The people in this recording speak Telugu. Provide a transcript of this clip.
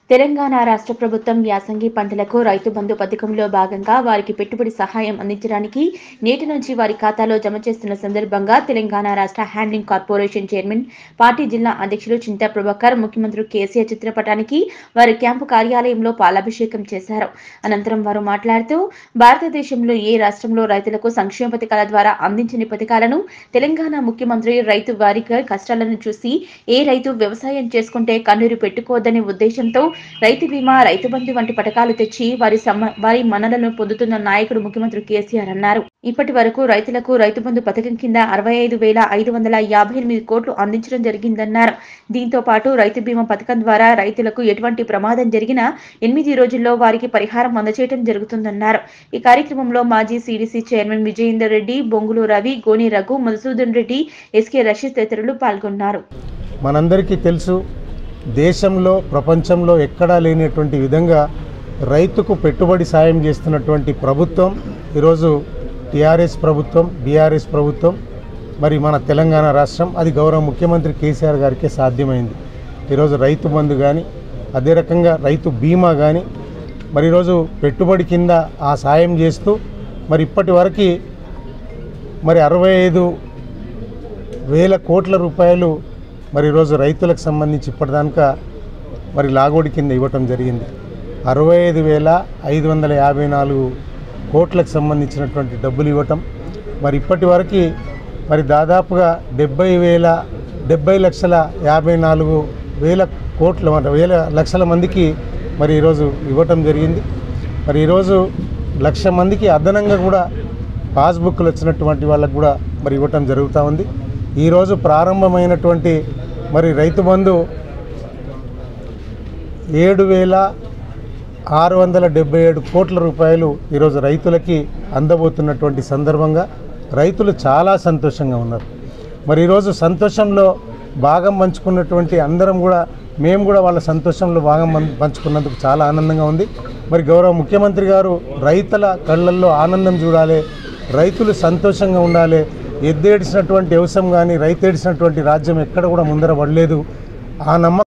తెలంగాణ రాష్ట్ర ప్రభుత్వం యాసంగి పంటలకు రైతు బంధు పథకంలో భాగంగా వారికి పెట్టుబడి సహాయం అందించడానికి నేటి నుంచి వారి ఖాతాలో జమ చేస్తున్న సందర్భంగా తెలంగాణ రాష్ట్ర హ్యాండ్లింగ్ కార్పొరేషన్ చైర్మన్ పార్టీ జిల్లా అధ్యక్షులు చింతా ప్రభాకర్ ముఖ్యమంత్రి కేసీఆర్ చిత్రపటానికి వారి క్యాంపు కార్యాలయంలో పాలాభిషేకం చేశారు అనంతరం వారు మాట్లాడుతూ భారతదేశంలో ఏ రాష్ట్రంలో రైతులకు సంక్షేమ పథకాల ద్వారా అందించని పథకాలను తెలంగాణ ముఖ్యమంత్రి రైతు వారికి కష్టాలను చూసి ఏ రైతు వ్యవసాయం చేసుకుంటే కన్నీరు పెట్టుకోవద్దనే ఉద్దేశంతో రైతు బీమా రైతు బంధు వంటి పథకాలు తెచ్చి వారి సమ వారి మన్నలను పొందుతున్న నాయకుడు ముఖ్యమంత్రి కేసీఆర్ అన్నారు ఇప్పటి వరకు రైతులకు రైతు బంధు పథకం కింద అరవై ఐదు వేల ఐదు వందల యాభై ఎనిమిది కోట్లు అందించడం జరిగిందన్నారు దీంతో పాటు రైతు బీమా పథకం ద్వారా రైతులకు ఎటువంటి ప్రమాదం జరిగినా ఎనిమిది రోజుల్లో వారికి పరిహారం అందజేయడం జరుగుతుందన్నారు ఈ కార్యక్రమంలో మాజీ CDC chairman Vijayender Reddy Bongulu Ravi Goni Raghu Madhusudan Reddy SK Rasheed తదితరులు పాల్గొన్నారు మనందరికీ తెలుసు దేశంలో ప్రపంచంలో ఎక్కడా లేనటువంటి విధంగా రైతుకు పెట్టుబడి సాయం చేస్తున్నటువంటి ప్రభుత్వం ఈరోజు టీఆర్ఎస్ ప్రభుత్వం బీఆర్ఎస్ ప్రభుత్వం మరి మన తెలంగాణ రాష్ట్రం అది గౌరవ ముఖ్యమంత్రి కేసీఆర్ గారికే సాధ్యమైంది ఈరోజు రైతు బంధు కానీ అదే రకంగా రైతు బీమా కానీ మరి ఈరోజు పెట్టుబడి కింద ఆ సాయం చేస్తూ మరి ఇప్పటి వరకు మరి అరవై ఐదు వేల కోట్ల రూపాయలు మరి ఈరోజు రైతులకు సంబంధించి ఇప్పటిదాకా మరి లాగోడి కింద ఇవ్వటం జరిగింది అరవై ఐదు వేల ఐదు వందల యాభై నాలుగు కోట్లకు సంబంధించినటువంటి డబ్బులు ఇవ్వటం మరి ఇప్పటి వరకు మరి దాదాపుగా డెబ్బై వేల డెబ్బై లక్షల యాభై నాలుగు వేల కోట్ల మన వేల లక్షల మందికి మరి ఈరోజు ఇవ్వటం జరిగింది మరి ఈరోజు లక్ష మందికి అదనంగా కూడా పాస్బుక్లు వచ్చినటువంటి వాళ్ళకు కూడా మరి ఇవ్వటం జరుగుతూ ఉంది ఈరోజు ప్రారంభమైనటువంటి మరి రైతు బంధు ఏడు వేల ఆరు వందల డెబ్బై ఏడు కోట్ల రూపాయలు ఈరోజు రైతులకి అందబోతున్నటువంటి సందర్భంగా రైతులు చాలా సంతోషంగా ఉన్నారు మరి ఈరోజు సంతోషంలో భాగం పంచుకున్నటువంటి అందరం కూడా మేము కూడా వాళ్ళ సంతోషంలో భాగం పం- పంచుకున్నందుకు చాలా ఆనందంగా ఉంది మరి గౌరవ ముఖ్యమంత్రి గారు రైతుల కళ్ళల్లో ఆనందం చూడాలి రైతులు సంతోషంగా ఉండాలి ఎద్దేడిసినటువంటి వ్యవసాయం కానీ రైతు ఏడిసినటువంటి రాజ్యం ఎక్కడ కూడా ముందర పడలేదు ఆ నమ్మకం